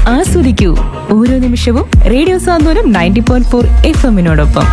ആസ്വദിക്കൂ ഓരോ നിമിഷവും radio Santhwanam ninety point four F എമ്മിനോടൊപ്പം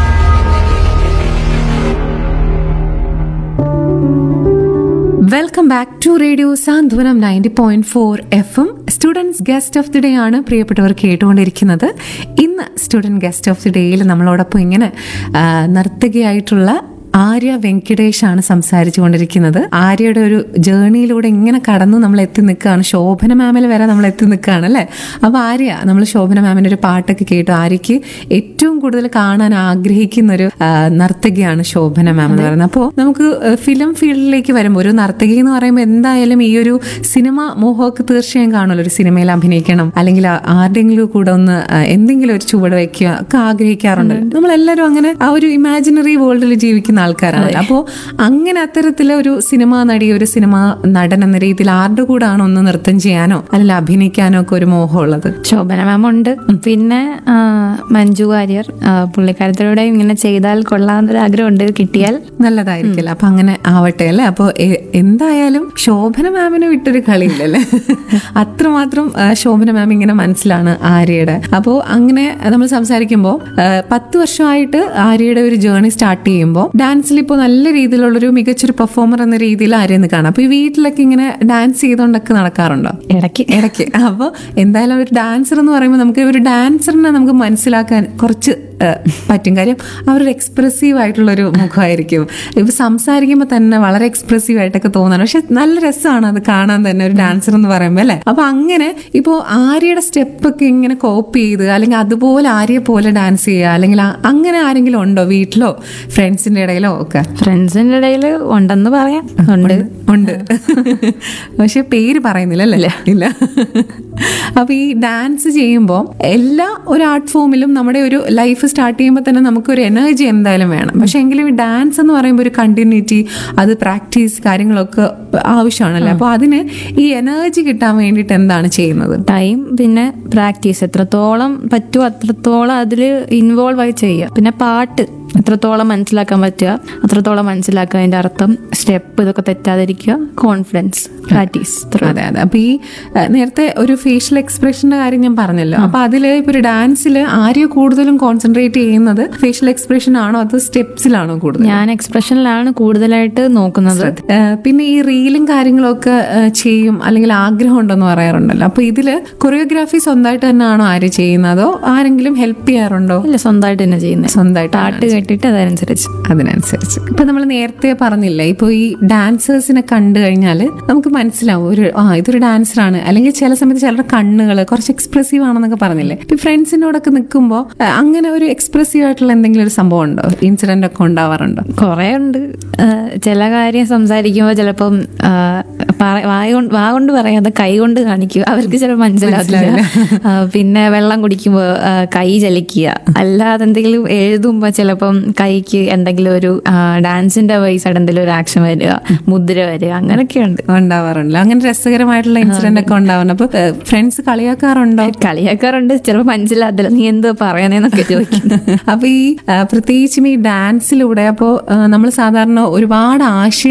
welcome back to radio Santhwanam ninety point four F M students guest of the day ആണ് പ്രിയപ്പെട്ടവർ കേട്ടുകൊണ്ടിരിക്കുന്നത് ഇന്ന് സ്റ്റുഡൻറ് ഗസ്റ്റ് ഓഫ് ദി ഡേയിൽ നമ്മളോടൊപ്പം ഇങ്ങനെ ആ, നർത്തകിയായിട്ടുള്ള ആര്യ വെങ്കിടേഷ് ആണ് സംസാരിച്ചു കൊണ്ടിരിക്കുന്നത് ആര്യയുടെ ഒരു ജേണിയിലൂടെ ഇങ്ങനെ കടന്ന് നമ്മൾ എത്തി നിൽക്കുകയാണ് ശോഭന മാമിൽ വരെ നമ്മൾ എത്തി നിൽക്കുകയാണ് അല്ലേ അപ്പോൾ ആര്യ നമ്മൾ ശോഭന മാമിൻ്റെ ഒരു പാട്ടൊക്കെ കേട്ടു ആര്യയ്ക്ക് ഏറ്റവും കൂടുതൽ കാണാൻ ആഗ്രഹിക്കുന്ന ഒരു ആ, നർത്തകിയാണ് ശോഭന മാം എന്ന് പറയുന്നത് അപ്പോൾ നമുക്ക് ഫിലിം ഫീൽഡിലേക്ക് വരുമ്പോൾ ഒരു നർത്തകി എന്ന് പറയുമ്പോൾ എന്തായാലും ഈ ഒരു സിനിമ മോഹമൊക്കെ തീർച്ചയായും കാണുമല്ലോ ഒരു സിനിമയിൽ അഭിനയിക്കണം അല്ലെങ്കിൽ ആ- ആരുടെയെങ്കിലും കൂടെ ഒന്ന് ആ, എന്തെങ്കിലും ഒരു ചുവട് വയ്ക്കുക ഒക്കെ ആഗ്രഹിക്കാറുണ്ട് നമ്മളെല്ലാവരും അങ്ങനെ ആ ഒരു ഇമാജിനറി വേൾഡിൽ ജീവിക്കുന്ന ആൾക്കാരാണ് അപ്പോൾ അങ്ങനെ അത്തരത്തിലെ ഒരു സിനിമാ നടി ഒരു സിനിമാ നടൻ എന്ന രീതിയിൽ ആരുടെ കൂടാണ് ഒന്ന് നൃത്തം ചെയ്യാനോ അല്ലെങ്കിൽ അഭിനയിക്കാനോ ഒക്കെ ഒരു മോഹമുള്ളത് ശോഭന മാം ഉണ്ട് പിന്നെ ആ, മഞ്ജു വാര്യർ ആ, പുള്ളിക്കാരത്തിലൂടെ ഇങ്ങനെ ചെയ്താൽ കൊള്ളാമെന്നൊരു ആഗ്രഹമുണ്ട് കിട്ടിയാൽ നല്ലതായിരിക്കില്ല അപ്പൊ അങ്ങനെ ആവട്ടെ അല്ലേ അപ്പൊ എ- എന്തായാലും ശോഭന മാമിനെ വിട്ടൊരു കളിയില്ലല്ലേ അത്രമാത്രം ആ, ശോഭന മാം ഇങ്ങനെ മനസ്സിലാണ് ആര്യയുടെ അപ്പോൾ അങ്ങനെ നമ്മൾ സംസാരിക്കുമ്പോൾ പത്ത് വർഷമായിട്ട് ആര്യയുടെ ഒരു ജേർണി സ്റ്റാർട്ട് ചെയ്യുമ്പോൾ ഡാൻസിൽ ഇപ്പോൾ നല്ല രീതിയിലുള്ളൊരു മികച്ചൊരു പെർഫോമർ എന്ന രീതിയിൽ ആര്യന്ന് കാണാം അപ്പൊ ഈ വീട്ടിലൊക്കെ ഇങ്ങനെ ഡാൻസ് ചെയ്തുകൊണ്ടൊക്കെ നടക്കാറുണ്ടോ ഇടയ്ക്ക് ഇടയ്ക്ക് അപ്പോൾ എന്തായാലും ഒരു ഡാൻസർ എന്ന് പറയുമ്പോൾ നമുക്ക് ഒരു ഡാൻസറിനെ നമുക്ക് മനസ്സിലാക്കാൻ കുറച്ച് ഏഹ്, പറ്റും കാര്യം അവരൊരു എക്സ്പ്രസീവ് ആയിട്ടുള്ളൊരു മുഖമായിരിക്കും ഇപ്പൊ സംസാരിക്കുമ്പോൾ തന്നെ വളരെ എക്സ്പ്രസീവ് ആയിട്ടൊക്കെ തോന്നാണ് പക്ഷെ നല്ല രസമാണ് അത് കാണാൻ തന്നെ ഒരു ഡാൻസർ എന്ന് പറയുമ്പോൾ അല്ലേ അപ്പൊ അങ്ങനെ ഇപ്പോൾ ആര്യയുടെ സ്റ്റെപ്പൊക്കെ ഇങ്ങനെ കോപ്പി ചെയ്ത് അല്ലെങ്കിൽ അതുപോലെ ആര്യയെ പോലെ ഡാൻസ് ചെയ്യുക അല്ലെങ്കിൽ ആ- അങ്ങനെ ആരെങ്കിലും ഉണ്ടോ വീട്ടിലോ ഫ്രണ്ട്സിന്റെ ഇടയിലോ ഒക്കെ ഫ്രണ്ട്സിന്റെ ഇടയിൽ ഉണ്ടെന്ന് പറയാം ഉണ്ട് ഉണ്ട് പക്ഷെ പേര് പറയുന്നില്ല അല്ലേ ഇല്ല അപ്പൊ ഈ ഡാൻസ് ചെയ്യുമ്പോൾ എല്ലാ ഒരു ആർട്ട് ഫോമിലും നമ്മുടെ ഒരു ലൈഫ് സ്റ്റാർട്ട് ചെയ്യുമ്പോൾ തന്നെ നമുക്ക് ഒരു എനർജി എന്തായാലും വേണം പക്ഷെ എങ്കിലും ഈ ഡാൻസ് എന്ന് പറയുമ്പോൾ ഒരു കണ്ടിന്യൂറ്റി അത് പ്രാക്ടീസ് കാര്യങ്ങളൊക്കെ ആവശ്യമാണല്ലോ അപ്പൊ അതിന് ഈ എനർജി കിട്ടാൻ വേണ്ടിയിട്ട് എന്താണ് ചെയ്യുന്നത് ടൈം പിന്നെ പ്രാക്ടീസ് എത്രത്തോളം പറ്റുമോ അത്രത്തോളം അതിൽ ഇൻവോൾവ് ആയി ചെയ്യുക പിന്നെ പാട്ട് എത്രത്തോളം മനസ്സിലാക്കാൻ പറ്റുക അത്രത്തോളം മനസ്സിലാക്കുക അതിന്റെ അർത്ഥം സ്റ്റെപ്പ് ഇതൊക്കെ തെറ്റാതിരിക്കുക കോൺഫിഡൻസ് പ്രാക്ടീസ് അതെ അതെ അപ്പൊ ഈ ഏഹ്, നേരത്തെ ഒരു ഫേഷ്യൽ എക്സ്പ്രഷന്റെ കാര്യം ഞാൻ പറഞ്ഞല്ലോ അപ്പൊ അതില് ഇപ്പൊ ഒരു ഡാൻസിൽ ആര്യ കൂടുതലും കോൺസെൻട്രേറ്റ് ചെയ്യുന്നത് ഫേഷ്യൽ എക്സ്പ്രഷൻ ആണോ അതോ സ്റ്റെപ്സിലാണോ കൂടുതൽ ഞാൻ എക്സ്പ്രഷനിലാണ് കൂടുതലായിട്ട് നോക്കുന്നത് ഏഹ്, പിന്നെ ഈ റീലും കാര്യങ്ങളും ഒക്കെ ഏഹ്, ചെയ്യും അല്ലെങ്കിൽ ആഗ്രഹം ഉണ്ടെന്ന് പറയാറുണ്ടല്ലോ അപ്പൊ ഇതില് കൊറിയോഗ്രാഫി സ്വന്തമായിട്ട് തന്നെയാണോ ആര്യ ചെയ്യുന്നത് അതോ ആരെങ്കിലും ഹെൽപ്പ് ചെയ്യാറുണ്ടോ ഇല്ല സ്വന്തമായിട്ട് തന്നെ ചെയ്യുന്നത് സ്വന്തമായിട്ട് പാട്ട് കേട്ടിട്ട് അതനുസരിച്ച് അതിനനുസരിച്ച് ഇപ്പൊ നമ്മൾ നേരത്തെ പറഞ്ഞില്ലേ ഇപ്പൊ ഈ ഡാൻസേഴ്സിനെ കണ്ടു കഴിഞ്ഞാൽ നമുക്ക് മനസ്സിലാവും ഒരു ആ ഇതൊരു ഡാൻസറാണ് അല്ലെങ്കിൽ ചില സമയത്ത് ചിലരുടെ കണ്ണുകൾ കുറച്ച് എക്സ്പ്രസീവ് ആണെന്നൊക്കെ പറഞ്ഞില്ലേ ഇപ്പൊ ഫ്രണ്ട്സിനോടൊക്കെ നിൽക്കുമ്പോൾ അങ്ങനെ ഒരു എക്സ്പ്രസീവ് ആയിട്ടുള്ള എന്തെങ്കിലും ഒരു സംഭവം ഉണ്ടോ ഇൻസിഡന്റ് ഒക്കെ ഉണ്ടാവാറുണ്ടോ കുറേ ഉണ്ട് ആ, ചില കാര്യം സംസാരിക്കുമ്പോൾ ചിലപ്പം ആ, പറ- വായ കൊണ്ട് വാ കൊണ്ട് പറയാതെ കൈ കൊണ്ട് കാണിക്കുക അവർക്ക് ചിലപ്പോൾ മനസ്സിലാവില്ല ആ, പിന്നെ വെള്ളം കുടിക്കുമ്പോൾ ആ, കൈ ചലിക്കുക അല്ലാതെ എന്തെങ്കിലും എഴുതുമ്പോൾ ചിലപ്പം കൈക്ക് എന്തെങ്കിലും ഒരു ആ, ഡാൻസിന്റെ വൈസ് എന്തെങ്കിലും ഒരു ആക്ഷൻ വരിക മുദ്ര വരിക അങ്ങനെയൊക്കെയുണ്ട് ഉണ്ടാവാറുണ്ടല്ലോ അങ്ങനെ രസകരമായിട്ടുള്ള ഇൻസിഡന്റ് ഒക്കെ ഉണ്ടാവാറുണ്ട് അപ്പൊ ഫ്രണ്ട്സ് കളിയാക്കാറുണ്ടോ കളിയാക്കാറുണ്ട് ചിലപ്പോൾ മനസ്സിലാകത്തില്ല നീ എന്തോ പറയുന്നതെന്നൊക്കെ ചോദിക്കും അപ്പൊ ഈ ആ, പ്രത്യേകിച്ചും ഈ ഡാൻസിലൂടെ അപ്പോൾ നമ്മൾ സാധാരണ ഒരുപാട് ആശയം